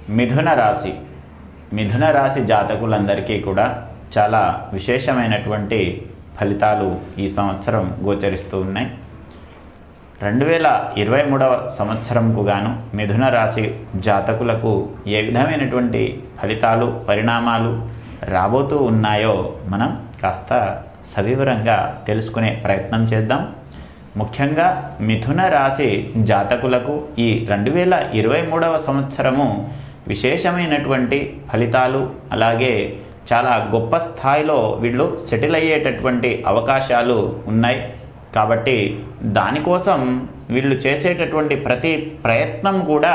మిథున రాశి మిథున రాశి జాతకులందరికీ కూడా చాలా విశేషమైనటువంటి ఫలితాలు ఈ సంవత్సరం గోచరిస్తూ ఉన్నాయి రెండు వేల ఇరవై మూడవ సంవత్సరంకు గాను మిథున రాశి జాతకులకు ఏ విధమైనటువంటి ఫలితాలు పరిణామాలు రాబోతూ ఉన్నాయో మనం కాస్త సవివరంగా తెలుసుకునే ప్రయత్నం చేద్దాం ముఖ్యంగా మిథున రాశి జాతకులకు ఈ రెండు వేల ఇరవై మూడవ సంవత్సరము విశేషమైనటువంటి ఫలితాలు అలాగే చాలా గొప్ప స్థాయిలో వీళ్ళు సెటిల్ అయ్యేటటువంటి అవకాశాలు ఉన్నాయి కాబట్టి దానికోసం వీళ్ళు చేసేటటువంటి ప్రతి ప్రయత్నం కూడా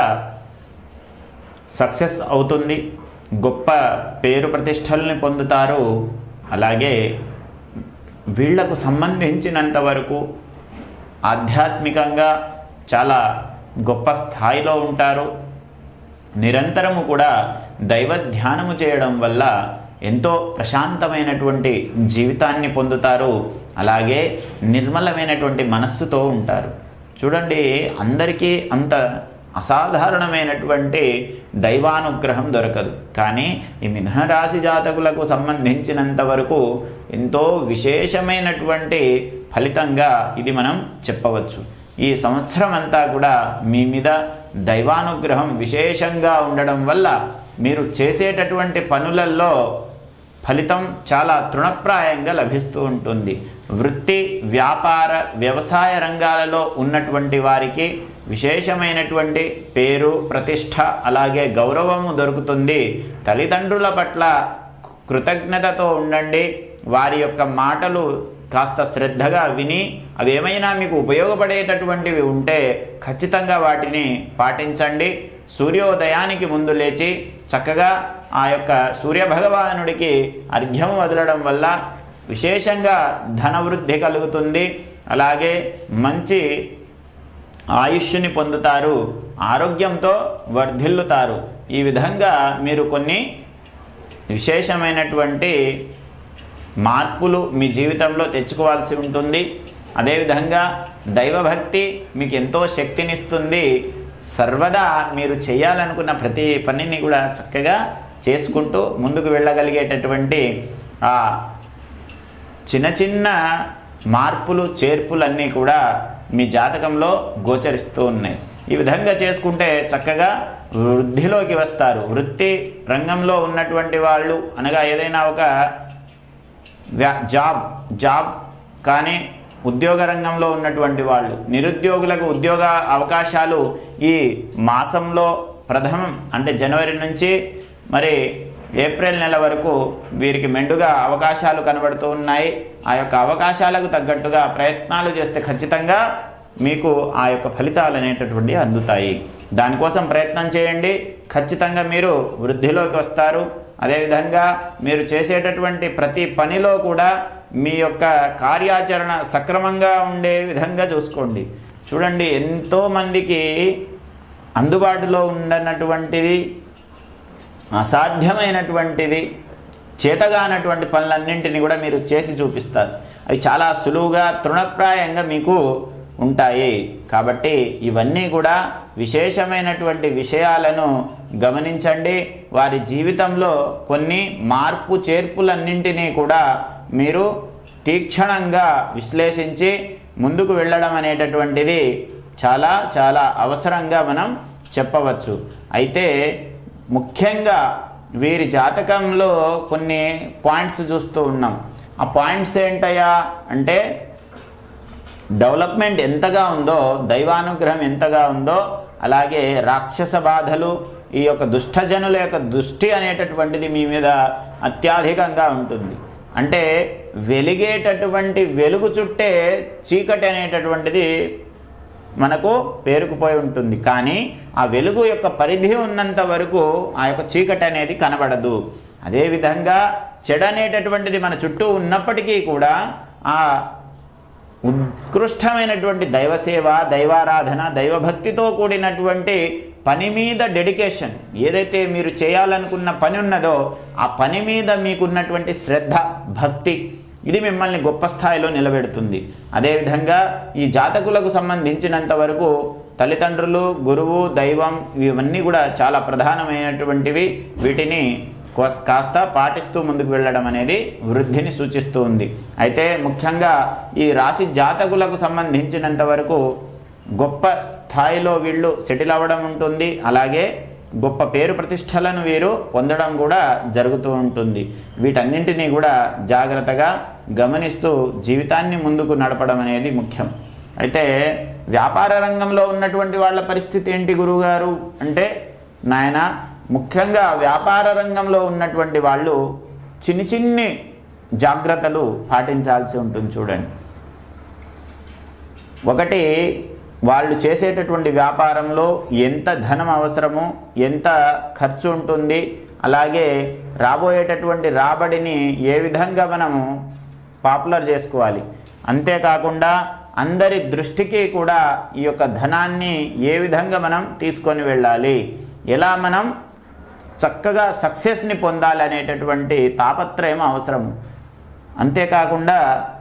సక్సెస్ అవుతుంది గొప్ప పేరు ప్రతిష్టల్ని పొందుతారు అలాగే వీళ్లకు సంబంధించినంత వరకు ఆధ్యాత్మికంగా చాలా గొప్ప స్థాయిలో ఉంటారు నిరంతరము కూడా దైవ ధ్యానము చేయడం వల్ల ఎంతో ప్రశాంతమైనటువంటి జీవితాన్ని పొందుతారు అలాగే నిర్మలమైనటువంటి మనస్సుతో ఉంటారు చూడండి అందరికీ అంత అసాధారణమైనటువంటి దైవానుగ్రహం దొరకదు కానీ ఈ మిథున రాశి జాతకులకు సంబంధించినంత వరకు ఎంతో విశేషమైనటువంటి ఫలితంగా ఇది మనం చెప్పవచ్చు ఈ సంవత్సరం అంతా కూడా మీ మీద దైవానుగ్రహం విశేషంగా ఉండడం వల్ల మీరు చేసేటటువంటి పనులలో ఫలితం చాలా తృణప్రాయంగా లభిస్తూ ఉంటుంది వృత్తి వ్యాపార వ్యవసాయ రంగాలలో ఉన్నటువంటి వారికి విశేషమైనటువంటి పేరు ప్రతిష్ట అలాగే గౌరవము దొరుకుతుంది తల్లిదండ్రుల పట్ల కృతజ్ఞతతో ఉండండి వారి యొక్క మాటలు కాస్త శ్రద్ధగా విని అవి ఏమైనా మీకు ఉపయోగపడేటటువంటివి ఉంటే ఖచ్చితంగా వాటిని పాటించండి సూర్యోదయానికి ముందు లేచి చక్కగా ఆ యొక్క సూర్యభగవానుడికి అర్ఘ్యం వదలడం వల్ల విశేషంగా ధనవృద్ధి కలుగుతుంది అలాగే మంచి ఆయుష్ని పొందుతారు ఆరోగ్యంతో వర్ధిల్లుతారు ఈ విధంగా మీరు కొన్ని విశేషమైనటువంటి మార్పులు మీ జీవితంలో తెచ్చుకోవాల్సి ఉంటుంది అదేవిధంగా దైవభక్తి మీకు ఎంతో శక్తినిస్తుంది సర్వదా మీరు చేయాలనుకున్న ప్రతి పనిని కూడా చక్కగా చేసుకుంటూ ముందుకు వెళ్ళగలిగేటటువంటి ఆ చిన్న చిన్న మార్పులు చేర్పులన్నీ కూడా మీ జాతకంలో గోచరిస్తూ ఉన్నాయి ఈ విధంగా చేసుకుంటే చక్కగా వృద్ధిలోకి వస్తారు వృత్తి రంగంలో ఉన్నటువంటి వాళ్ళు అనగా ఏదైనా ఒక వ్యా జాబ్ జాబ్ కానీ ఉద్యోగ రంగంలో ఉన్నటువంటి వాళ్ళు నిరుద్యోగులకు ఉద్యోగ అవకాశాలు ఈ మాసంలో ప్రథమం అంటే జనవరి నుంచి మరి ఏప్రిల్ నెల వరకు వీరికి మెండుగా అవకాశాలు కనబడుతూ ఉన్నాయి ఆ యొక్క అవకాశాలకు తగ్గట్టుగా ప్రయత్నాలు చేస్తే ఖచ్చితంగా మీకు ఆ యొక్క ఫలితాలు అనేటటువంటి అందుతాయి దానికోసం ప్రయత్నం చేయండి ఖచ్చితంగా మీరు వృద్ధిలోకి వస్తారు అదేవిధంగా మీరు చేసేటటువంటి ప్రతి పనిలో కూడా మీ యొక్క కార్యాచరణ సక్రమంగా ఉండే విధంగా చూసుకోండి చూడండి ఎంతోమందికి అందుబాటులో ఉండనటువంటిది అసాధ్యమైనటువంటిది చేతగానటువంటి పనులన్నింటినీ కూడా మీరు చేసి చూపిస్తారు అవి చాలా సులువుగా తృణప్రాయంగా మీకు ఉంటాయి కాబట్టి ఇవన్నీ కూడా విశేషమైనటువంటి విషయాలను గమనించండి వారి జీవితంలో కొన్ని మార్పు చేర్పులన్నింటినీ కూడా మీరు తీక్షణంగా విశ్లేషించి ముందుకు వెళ్ళడం అనేటటువంటిది చాలా చాలా అవసరంగా మనం చెప్పవచ్చు అయితే ముఖ్యంగా వీరి జాతకంలో కొన్ని పాయింట్స్ చూస్తూ ఉన్నాం ఆ పాయింట్స్ ఏంటయ్యా అంటే డెవలప్మెంట్ ఎంతగా ఉందో దైవానుగ్రహం ఎంతగా ఉందో అలాగే రాక్షస బాధలు ఈ యొక్క దుష్టజనుల యొక్క దృష్టి అనేటటువంటిది మీ మీద అత్యధికంగా ఉంటుంది అంటే వెలిగేటటువంటి వెలుగు చుట్టే చీకటి అనేటటువంటిది మనకు పేరుకుపోయి ఉంటుంది కానీ ఆ వెలుగు యొక్క పరిధి ఉన్నంత వరకు ఆ యొక్క చీకటి అనేది కనబడదు అదేవిధంగా చెడు అనేటటువంటిది మన చుట్టూ ఉన్నప్పటికీ కూడా ఆ ఉత్కృష్టమైనటువంటి దైవసేవ దైవారాధన దైవభక్తితో కూడినటువంటి పని మీద డెడికేషన్ ఏదైతే మీరు చేయాలనుకున్న పని ఉన్నదో ఆ పని మీద మీకున్నటువంటి శ్రద్ధ భక్తి ఇది మిమ్మల్ని గొప్ప స్థాయిలో నిలబెడుతుంది అదేవిధంగా ఈ జాతకులకు సంబంధించినంత వరకు తల్లిదండ్రులు గురువు దైవం ఇవన్నీ కూడా చాలా ప్రధానమైనటువంటివి వీటిని కోస్- కాస్త పాటిస్తూ ముందుకు వెళ్ళడం అనేది వృద్ధిని సూచిస్తూ ఉంది అయితే ముఖ్యంగా ఈ రాశి జాతకులకు సంబంధించినంత వరకు గొప్ప స్థాయిలో వీళ్ళు సెటిల్ అవ్వడం ఉంటుంది అలాగే గొప్ప పేరు ప్రతిష్టలను వీరు పొందడం కూడా జరుగుతూ ఉంటుంది వీటన్నింటినీ కూడా జాగ్రత్తగా గమనిస్తూ జీవితాన్ని ముందుకు నడపడం అనేది ముఖ్యం అయితే వ్యాపార రంగంలో ఉన్నటువంటి వాళ్ళ పరిస్థితి ఏంటి గురువుగారు అంటే నాయన ముఖ్యంగా వ్యాపార రంగంలో ఉన్నటువంటి వాళ్ళు చిన్ని చిన్ని జాగ్రత్తలు పాటించాల్సి ఉంటుంది చూడండి ఒకటి వాళ్ళు చేసేటటువంటి వ్యాపారంలో ఎంత ధనం అవసరమో ఎంత ఖర్చు ఉంటుంది అలాగే రాబోయేటటువంటి రాబడిని ఏ విధంగా మనము పాపులర్ చేసుకోవాలి అంతేకాకుండా అందరి దృష్టికి కూడా ఈ యొక్క ధనాన్ని ఏ విధంగా మనం తీసుకొని వెళ్ళాలి ఎలా మనం చక్కగా సక్సెస్ని పొందాలి అనేటటువంటి తాపత్రయం అవసరం అంతేకాకుండా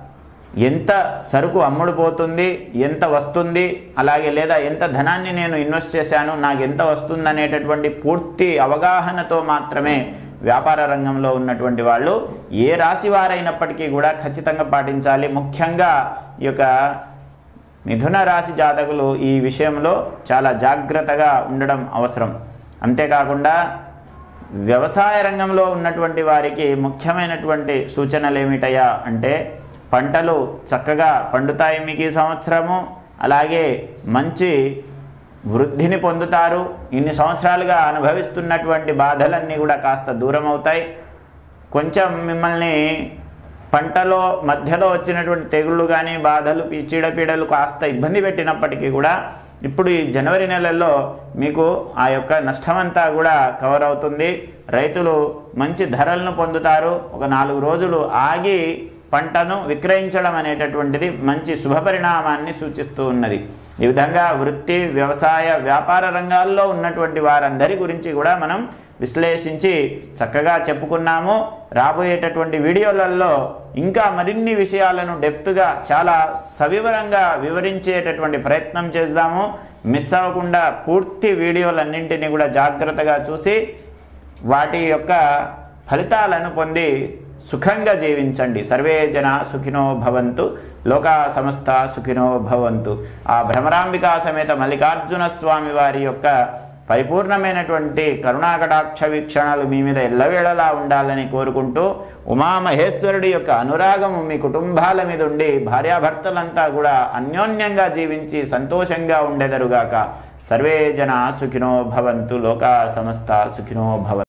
ఎంత సరుకు అమ్ముడుపోతుంది ఎంత వస్తుంది అలాగే లేదా ఎంత ధనాన్ని నేను ఇన్వెస్ట్ చేశాను నాకు ఎంత వస్తుంది అనేటటువంటి పూర్తి అవగాహనతో మాత్రమే వ్యాపార రంగంలో ఉన్నటువంటి వాళ్ళు ఏ రాశి వారైనప్పటికీ కూడా ఖచ్చితంగా పాటించాలి ముఖ్యంగా ఈ యొక్క మిథున రాశి జాతకులు ఈ విషయంలో చాలా జాగ్రత్తగా ఉండడం అవసరం అంతేకాకుండా వ్యవసాయ రంగంలో ఉన్నటువంటి వారికి ముఖ్యమైనటువంటి సూచనలు ఏమిటయా అంటే పంటలు చక్కగా పండుతాయి మీకు ఈ సంవత్సరము అలాగే మంచి వృద్ధిని పొందుతారు ఇన్ని సంవత్సరాలుగా అనుభవిస్తున్నటువంటి బాధలన్నీ కూడా కాస్త దూరం అవుతాయి కొంచెం మిమ్మల్ని పంటలో మధ్యలో వచ్చినటువంటి తెగుళ్ళు కానీ బాధలు ఈ చీడపీడలు కాస్త ఇబ్బంది పెట్టినప్పటికీ కూడా ఇప్పుడు ఈ జనవరి నెలల్లో మీకు ఆ యొక్క నష్టమంతా కూడా కవర్ అవుతుంది రైతులు మంచి ధరలను పొందుతారు ఒక నాలుగు రోజులు ఆగి పంటను విక్రయించడం అనేటటువంటిది మంచి శుభపరిణామాన్ని సూచిస్తూ ఉన్నది ఈ విధంగా వృత్తి వ్యవసాయ వ్యాపార రంగాల్లో ఉన్నటువంటి వారందరి గురించి కూడా మనం విశ్లేషించి చక్కగా చెప్పుకున్నాము రాబోయేటటువంటి వీడియోలలో ఇంకా మరిన్ని విషయాలను డెప్త్గా చాలా సవివరంగా వివరించేటటువంటి ప్రయత్నం చేద్దాము మిస్ అవ్వకుండా పూర్తి వీడియోలన్నింటినీ కూడా జాగ్రత్తగా చూసి వాటి యొక్క ఫలితాలను పొంది సుఖంగా జీవించండి సర్వే జన సుఖినో భవంతు లోకా సమస్త సుఖినో భవంతు ఆ భ్రమరాంబికా సమేత మల్లికార్జున స్వామి వారి యొక్క పరిపూర్ణమైనటువంటి కరుణాకటాక్ష వీక్షణలు మీ మీద ఎల్లవేళలా ఉండాలని కోరుకుంటూ ఉమామహేశ్వరుడి యొక్క అనురాగము మీ కుటుంబాల మీద ఉండి భార్యాభర్తలంతా కూడా అన్యోన్యంగా జీవించి సంతోషంగా ఉండెదరుగాక సర్వే జన సుఖినో భవంతు లోకా సమస్త సుఖినో భవంతు